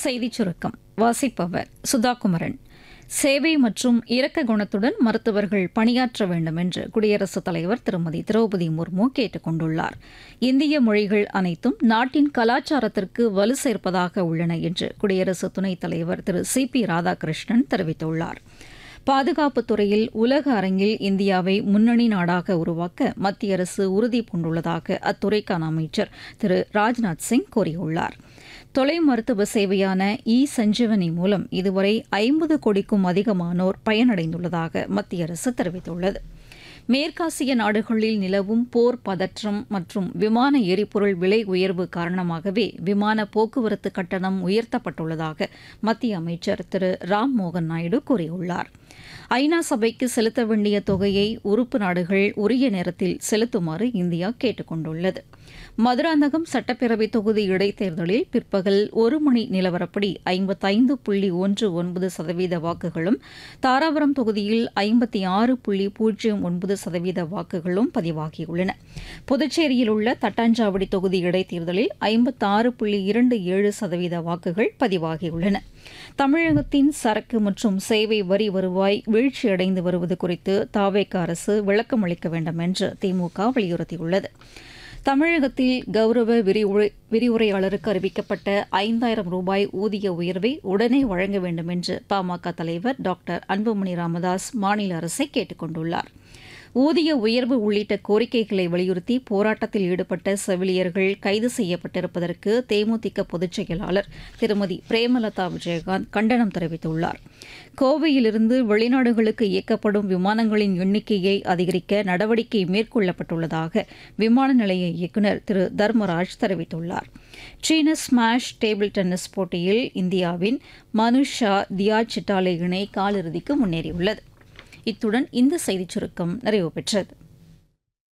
செய்திச் சுருக்கம் வாசிப்பவர் சுதாகுமரன் சேவை மற்றும் இரக்க குணத்துடன் மருத்துவர்கள் பணியாற்ற வேண்டும் என்று குடியரசுத் தலைவர் திருமதி திரௌபதி முர்மு கேட்டுக் கொண்டுள்ளார் இந்திய மொழிகள் அனைத்தும் நாட்டின் கலாச்சாரத்திற்கு வலு சேர்ப்பதாக உள்ளன என்று குடியரசு துணைத் தலைவர் திரு சி பி ராதாகிருஷ்ணன் தெரிவித்துள்ளார் பாதுகாப்புத் துறையில் உலக அரங்கில் இந்தியாவை முன்னணி நாடாக உருவாக்க மத்திய அரசு உறுதி பூண்டுள்ளதாக அத்துறைக்கான அமைச்சர் திரு ராஜ்நாத் சிங் கூறியுள்ளார் தொலை மருத்துவ சேவையான இ சஞ்சீவனி மூலம் இதுவரை ஐம்பது கோடிக்கும் அதிகமானோர் பயனடைந்துள்ளதாக மத்திய அரசு தெரிவித்துள்ளது மேற்காசிய நாடுகளில் நிலவும் போர் பதற்றம் மற்றும் விமான எரிபொருள் விலை உயர்வு காரணமாகவே விமான போக்குவரத்து கட்டணம் உயர்த்தப்பட்டுள்ளதாக மத்திய அமைச்சர் திரு ராம் மோகன் நாயுடு கூறியுள்ளார் ஐநா சபைக்கு செலுத்த வேண்டிய தொகையை உறுப்பு நாடுகள் உரிய நேரத்தில் செலுத்துமாறு இந்தியா கேட்டுக் கொண்டுள்ளது மதுராந்தகம் சட்டப்பேரவை தொகுதி இடைத்தேர்தலில் பிற்பகல் ஒரு மணி நிலவரப்படி ஐம்பத்தைந்து புள்ளி ஒன்று ஒன்பது சதவீத வாக்குகளும் தாராபுரம் தொகுதியில் ஐம்பத்தி ஆறு புள்ளி பூஜ்ஜியம் ஒன்பது சதவீத வாக்குகளும் பதிவாகியுள்ளன புதுச்சேரியில் உள்ள தட்டாஞ்சாவடி தொகுதி இடைத்தேர்தலில் ஐம்பத்தாறு புள்ளி இரண்டு ஏழு சதவீத வாக்குகள் பதிவாகியுள்ளன தமிழகத்தின் சரக்கு மற்றும் சேவை வரி வருவாய் வீழ்ச்சியடைந்து வருவது குறித்து தாவேக அரசு விளக்கம் அளிக்க வேண்டும் என்று திமுக வலியுறுத்தியுள்ளது தமிழகத்தில் கௌரவ விரிவுரை விரிவுரையாளருக்கு அறிவிக்கப்பட்ட ஐந்தாயிரம் ரூபாய் ஊதிய உயர்வை உடனே வழங்க வேண்டும் என்று பாமக தலைவர் டாக்டர் அன்புமணி ராமதாஸ் மாநில அரசை கேட்டுக் கொண்டுள்ளார் ஊதிய உயர்வு உள்ளிட்ட கோரிக்கைகளை வலியுறுத்தி போராட்டத்தில் ஈடுபட்ட செவிலியர்கள் கைது செய்யப்பட்டிருப்பதற்கு தேமுதிக பொதுச் செயலாளர் திருமதி பிரேமலதா விஜயகாந்த் கண்டனம் தெரிவித்துள்ளார் கோவையிலிருந்து வெளிநாடுகளுக்கு இயக்கப்படும் விமானங்களின் எண்ணிக்கையை அதிகரிக்க நடவடிக்கை மேற்கொள்ளப்பட்டுள்ளதாக விமான நிலைய இயக்குநர் திரு தர்மராஜ் தெரிவித்துள்ளார் சீன ஸ்மாஷ் டேபிள் டென்னிஸ் போட்டியில் இந்தியாவின் மனுஷா தியா சிட்டாலே இணை காலிறுதிக்கு முன்னேறியுள்ளது இத்துடன் இந்த செய்திச் சுருக்கம் நிறைவு பெற்றது